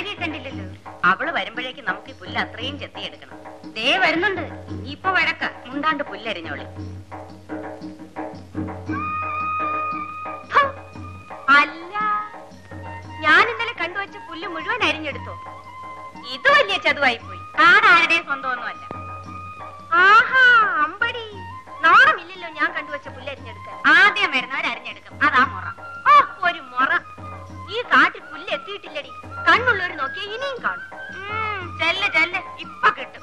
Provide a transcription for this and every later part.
ജാനകിയെ കണ്ടില്ലല്ലോ അവള് വരുമ്പോഴേക്ക് നമുക്ക് ഈ പുല്ല് അത്രയും ചെത്തിയെടുക്കണം ദേ വരുന്നുണ്ട് ഇപ്പൊ വഴക്ക മുണ്ടാണ്ട് പുല്ലരിഞ്ഞോളി ഫു, അല്ല ഞാൻ ഇന്നലെ കണ്ടുവച്ച പുല്ല് മുഴുവൻ അരിഞ്ഞെടുത്തോ ഇത് വലിയ ചതുവായി പോയി കാടാരുടെയും സ്വന്തമൊന്നുമല്ല ആഹാ അമ്പടി നാണമില്ലല്ലോ ഞാൻ കണ്ടുവച്ച പുല്ല് അരിഞ്ഞെടുക്കാൻ ആദ്യം വരുന്നവർ അരിഞ്ഞെടുക്കും അതാ മുറ ഓ ഒരു മുറ ഈ കാട്ടിൽ പുല്ല് എത്തിയിട്ടില്ലടി കണ്ണുള്ളവർ നോക്കിയാ ഇനിയും കാണും ഉം, ചെല്ല് ചെല്ല് ഇപ്പൊ കിട്ടും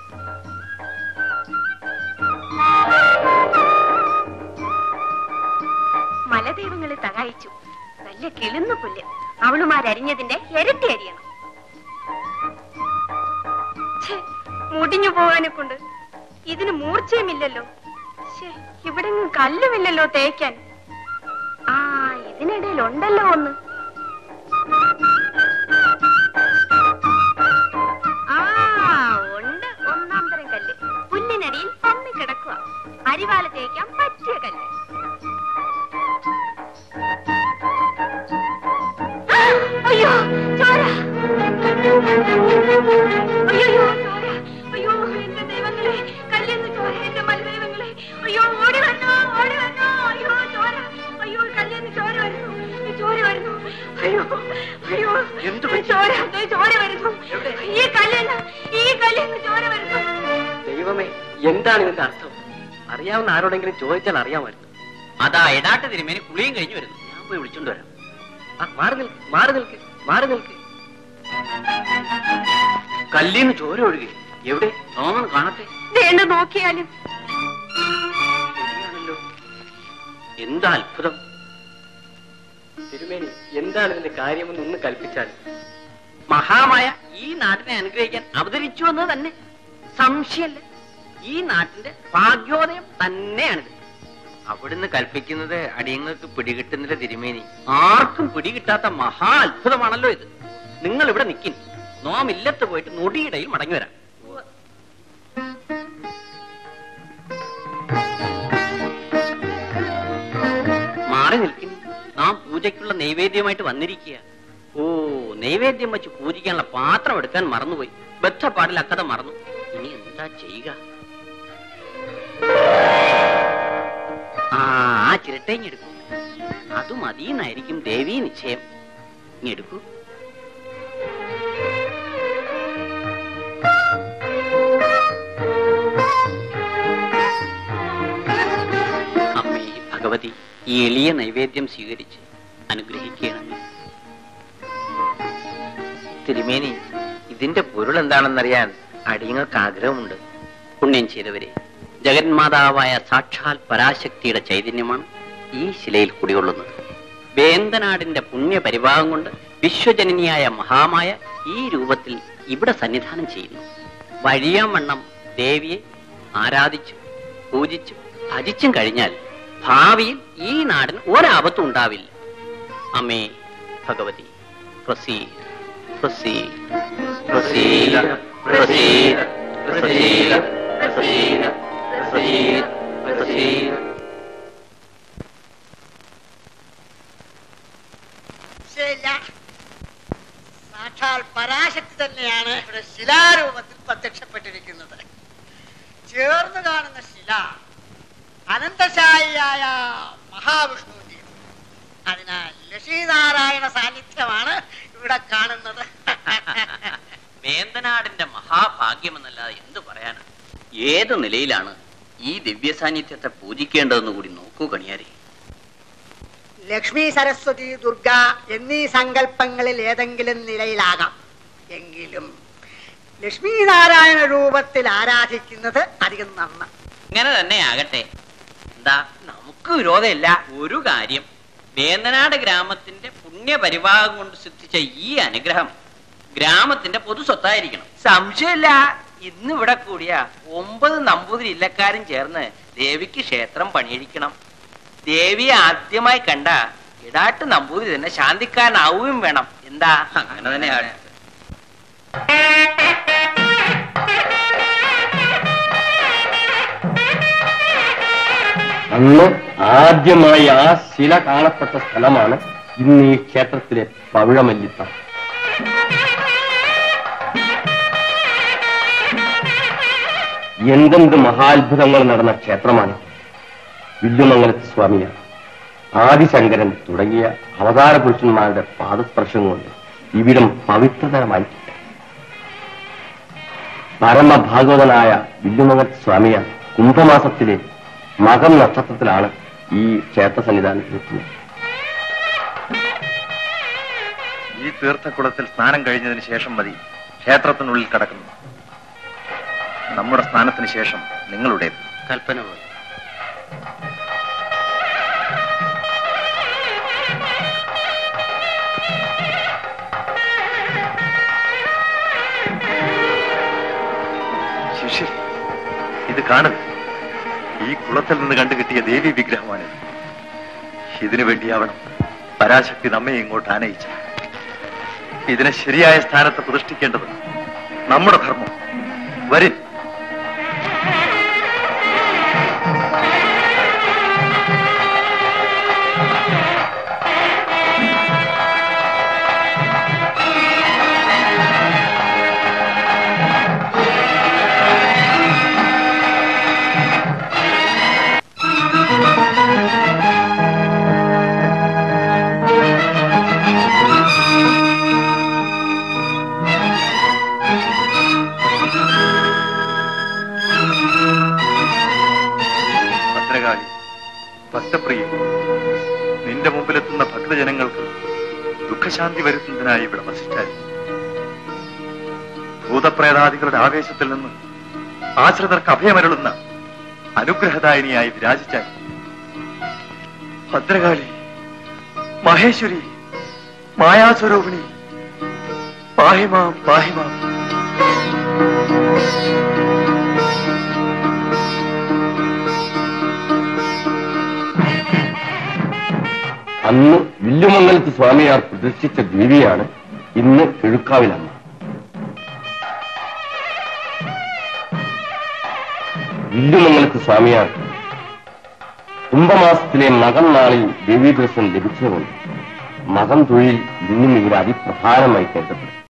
മലദൈവങ്ങളെ സഹായിച്ചു നല്ല കിളുന്ന പുല്ല് അവളുമാരരിഞ്ഞതിന്റെ ഇരട്ടി അരിയണം ഛേ, മുടിഞ്ഞു പോവാനെ കൊണ്ട് ഇതിന് മൂർച്ചയുമില്ലല്ലോ ഛേ, ഇവിടെങ്ങും കല്ലുമില്ലല്ലോ തേക്കാൻ ആ ഇതിനിടയിൽ ഉണ്ടല്ലോ ഒന്ന് ആ ഉണ്ട് ഒന്നാം തരം കല്ല് പുല്ലിനടിയിൽ പന്നി കിടക്കുക അരിവാല തേക്കാൻ പറ്റിയ കല്ല് അയ്യോ ചോര അയ്യോ ചോര അയ്യോ എന്റെ ദൈവങ്ങളെ കല്ലെന്ന് ചോര എന്റെ മലദൈവങ്ങളെ അയ്യോ ഓടി വരണോ ഓടി വരണോ അയ്യോ ചോര അയ്യോ കല്ലെന്ന് ചോര വരുന്നു ചോര വരുന്നു അയ്യോ അയ്യോ എന്ത് പറ്റി? ചോര ദേ ചോര വരുന്നു ഈ കല്ലെന്ന് ഈ കല്ലെന്ന് ചോര വരുന്നു ദൈവമേ എന്താണ് ഇതിന്റെ അർത്ഥം അറിയാവുന്ന ആരോടെങ്കിലും ചോദിച്ചാൽ അറിയാമായിരുന്നു അതാ എടാട്ട് തിരുമേനി കുളിയും കഴിഞ്ഞു വരുന്നു ഞാൻ പോയി വിളിച്ചോണ്ട് വരാം ആ മാറി നിൽക്ക് മാറി നിൽക്ക് മാറി നിൽക്ക് കല്ലീന്ന് ചോര ഒഴുകി എവിടെ തോന്നുന്നു കാണട്ടെ വേണ്ട നോക്കിയാലും ശരിയാണല്ലോ എന്താ അത്ഭുതം തിരുമേനി എന്താണ് ഇതിന്റെ കാര്യമെന്ന് ഒന്ന് കൽപ്പിച്ചാൽ മഹാമായ ഈ നാട്ടിനെ അനുഗ്രഹിക്കാൻ അവതരിച്ചു എന്നത് തന്നെ സംശയല്ല ഈ നാട്ടിന്റെ ഭാഗ്യോദയം തന്നെയാണിത് അവിടുന്ന് കൽപ്പിക്കുന്നത് അടിയങ്ങൾക്ക് പിടികിട്ടുന്നില്ല തിരുമേനി ആർക്കും പിടികിട്ടാത്ത മഹാ അത്ഭുതമാണല്ലോ ഇത് നിങ്ങൾ ഇവിടെ നിൽക്കിൻ നോമില്ലത്ത് പോയിട്ട് നൊടിയിടയിൽ മടങ്ങി വരാം മാറി നിൽക്കിൻ നാം പൂജയ്ക്കുള്ള നൈവേദ്യമായിട്ട് വന്നിരിക്കുക ഓ നൈവേദ്യം വെച്ച് പൂജിക്കാനുള്ള പാത്രം എടുക്കാൻ മറന്നുപോയി ബദ്ധപ്പാടിൽ അക്കഥ മറന്നു ഇനി എന്താ ചെയ്യുക ആ ആ ചിരട്ടയിഞ്ഞെടുക്കൂ അത് മതിയെന്നായിരിക്കും ദേവീ നിശ്ചയം ഇങ്ങെടുക്കൂ അമ്മേ ഭഗവതി ഈ എളിയ നൈവേദ്യം സ്വീകരിച്ച് അനുഗ്രഹിക്കണമേ തിരുമേനി ഇതിന്റെ പൊരുൾ എന്താണെന്നറിയാൻ അടിയങ്ങൾക്ക് ആഗ്രഹമുണ്ട് പുണ്യം ചെയ്തവരെ ജഗന്മാതാവായ സാക്ഷാൽ പരാശക്തിയുടെ ചൈതന്യമാണ് ഈ ശിലയിൽ കുടികൊള്ളുന്നത് വേന്തനാടിന്റെ പുണ്യപരിഭാഗം കൊണ്ട് വിശ്വജനനിയായ മഹാമായ ഈ രൂപത്തിൽ ഇവിടെ സന്നിധാനം ചെയ്യുന്നു വഴിയാം വണ്ണം ദേവിയെ ആരാധിച്ചും പൂജിച്ചും ഭജിച്ചും കഴിഞ്ഞാൽ ഭാവിയിൽ ഈ നാടിന് ഒരാപത്തും ഉണ്ടാവില്ല അമ്മേ ഭഗവതി പ്രസീദ് പ്രസീദ് പ്രസീദ് പ്രസീദ് പ്രസീദ് പ്രസീദ് പ്രസീദ് പ്രസീദ് ശരിയല്ല സാക്ഷാൽ പരാശക്തി തന്നെയാണ് ഇവിടെ ശിലാരൂപത്തിൽ പ്രത്യക്ഷപ്പെട്ടിരിക്കുന്നത് ചേർന്ന് കാണുന്ന ശില അനന്തശായിയായ മഹാവിഷ്ണുവിന്റെ അതിനാൽ ലക്ഷ്മീനാരായണ സാന്നിധ്യമാണ് ഇവിടെ കാണുന്നത് വേന്തനാടിന്റെ മഹാഭാഗ്യമെന്നല്ലാതെ എന്തു പറയാനാണ് ഏത് നിലയിലാണ് ഈ ദിവ്യ സാന്നിധ്യത്തെ പൂജിക്കേണ്ടതെന്ന് കൂടി നോക്കൂ കണിയാരെ ലക്ഷ്മി സരസ്വതി ദുർഗ എന്നീ സങ്കല്പങ്ങളിൽ ഏതെങ്കിലും നിലയിലാകാം എങ്കിലും ലക്ഷ്മി നാരായണ രൂപത്തിൽ ആരാധിക്കുന്നത് അധികം നന്ന് ഇങ്ങനെ തന്നെ ആകട്ടെ എന്താ നമുക്ക് വിരോധമില്ല ഒരു കാര്യം വേന്തനാട് ഗ്രാമത്തിന്റെ പുണ്യപരിഭാഗം കൊണ്ട് സിദ്ധിച്ച ഈ അനുഗ്രഹം ഗ്രാമത്തിന്റെ പൊതു സ്വത്തായിരിക്കണം സംശയമില്ല ഇന്ന് ഇവിടെ കൂടിയ ഒമ്പത് നമ്പൂതിരി ഇല്ലക്കാരും ചേർന്ന് ദേവിക്ക് ക്ഷേത്രം പണിയഴിക്കണം ദേവിയെ ആദ്യമായി കണ്ട ഇടാട്ട് നമ്പൂതിരി തന്നെ ശാന്തിക്കാരനാവുകയും വേണം എന്താ അങ്ങനെ തന്നെ ആകട്ടെ അന്ന് ആദ്യമായി ആ ശില കാണപ്പെട്ട സ്ഥലമാണ് ഇന്ന് ഈ ക്ഷേത്രത്തിലെ പവിഴമല്ലിത്തം എന്തെന്ത് മഹാത്ഭുതങ്ങൾ നടന്ന ക്ഷേത്രമാണ് വില്ലുമംഗലത്ത് സ്വാമിയാണ് ആദിശങ്കരൻ തുടങ്ങിയ അവതാര പുരുഷന്മാരുടെ പാദസ്പർശം കൊണ്ട് ഇവിടം പവിത്രതരമായി പരമഭാഗവതനായ വില്ലുമംഗലത്ത് സ്വാമിയാണ് കുംഭമാസത്തിലെ മകം നക്ഷത്രത്തിലാണ് ഈ ക്ഷേത്ര സന്നിധാനത്തിൽ എത്തുന്നത് ഈ തീർത്ഥക്കുളത്തിൽ സ്നാനം കഴിഞ്ഞതിന് ശേഷം മതി ക്ഷേത്രത്തിനുള്ളിൽ കടക്കുന്നു നമ്മുടെ സ്നാനത്തിന് ശേഷം നിങ്ങളുടേത് കൽപ്പന പോലെ ശിഷ്യർ ഇത് കാണുക ഈ കുളത്തിൽ നിന്ന് കണ്ടു കിട്ടിയ ദേവി വിഗ്രഹമാണിത് ഇതിനു വേണ്ടിയാവണം പരാശക്തി നമ്മെ ഇങ്ങോട്ട് ആനയിച്ചത് ഇതിനെ ശരിയായ സ്ഥാനത്ത് പ്രതിഷ്ഠിക്കേണ്ടത് നമ്മുടെ ധർമ്മം വരും ഭദ്രകാളി ഭക്തപ്രിയ നിന്റെ മുമ്പിലെത്തുന്ന ഭക്തജനങ്ങൾക്ക് ദുഃഖശാന്തി വരുത്തുന്നതിനായി ഇവിടെ വസിച്ചാൽ ഭൂതപ്രേതാദികളുടെ ആവേശത്തിൽ നിന്ന് ആശ്രിതർക്ക് അഭയമരുളുന്ന അനുഗ്രഹദായിനിയായി വിരാജിച്ചാൽ ഭദ്രകാളി മഹേശ്വരി മായാസ്വരൂപിണി പാഹിമാം പാഹിമാം അന്ന് വില്ലുമംഗലത്ത് സ്വാമിയാർ പ്രതിഷ്ഠിച്ച ദേവിയാണ് ഇന്ന് കിഴുക്കാവിലമ്മ വില്ലുമംഗലത്ത് സ്വാമിയാർ കുംഭമാസത്തിലെ മകം നാളിൽ ദേവീദർശനം ലഭിച്ചതുകൊണ്ട് മകം തൊഴിൽ ഇന്നും ഇവിടെ അതിപ്രധാനമായി കരുതപ്പെടും